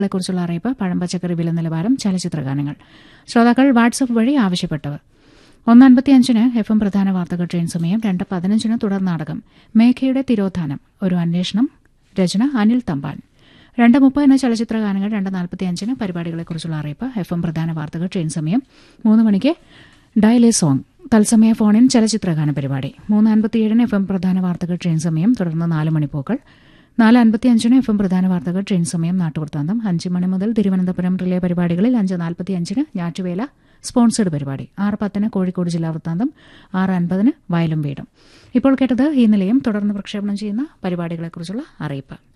കുറിച്ചുള്ള അറിയിപ്പ് പഴം പച്ചക്കറി വില നിലവാരം ചലച്ചിത്ര ഗാനങ്ങൾ ശ്രോതാക്കൾ വാട്സപ്പ് വഴി ആവശ്യപ്പെട്ടവർ ഒന്ന് അൻപത്തിയഞ്ചിന് എഫ് എം പ്രധാന വാർത്തകൾ ട്രെയിൻ സമയം രണ്ട് പതിനഞ്ചിന് തുടർ നാടകം മേഘയുടെ തിരോധാനം ഒരു അന്വേഷണം രചന അനിൽ തമ്പാൻ രണ്ട് മുപ്പതിന് ചലച്ചിത്ര ഗാനങ്ങൾ രണ്ട് നാൽപ്പത്തിയഞ്ചിന് പരിപാടികളെക്കുറിച്ചുള്ള അറിയിപ്പ് എഫ് എം പ്രധാന വാർത്തകൾ ട്രെയിൻ സമയം മൂന്ന് മണിക്ക് ഡയലേ സോങ് തത്സമയ ഫോണിൻ ചലച്ചിത്ര ഗാന പരിപാടി മൂന്ന് അൻപത്തിയേഴിന് എഫ് എം പ്രധാന വാർത്തകൾ ട്രെയിൻ സമയം തുടർന്ന് നാല് മണിപ്പോക്കൾ നാല് അൻപത്തിയഞ്ചിന് എഫ് എം പ്രധാന വാർത്തകൾ ട്രെയിൻ സമയം നാട്ടുവൃത്താന്തം അഞ്ച് മണി മുതൽ തിരുവനന്തപുരം റിലേ പരിപാടികളിൽ അഞ്ച് നാൽപ്പത്തിയഞ്ചിന് ഞാറ്റുവേല സ്പോൺസേഡ് പരിപാടി ആറ് പത്തിന് കോഴിക്കോട് ജില്ലാ വൃത്താന്തം ആറ് അൻപതിന് വയലും വീടും ഇപ്പോൾ കേട്ടത് ഈ നിലയം തുടർന്ന് പ്രക്ഷേപണം ചെയ്യുന്ന പരിപാടികളെക്കുറിച്ചുള്ള അറിയിപ്പ്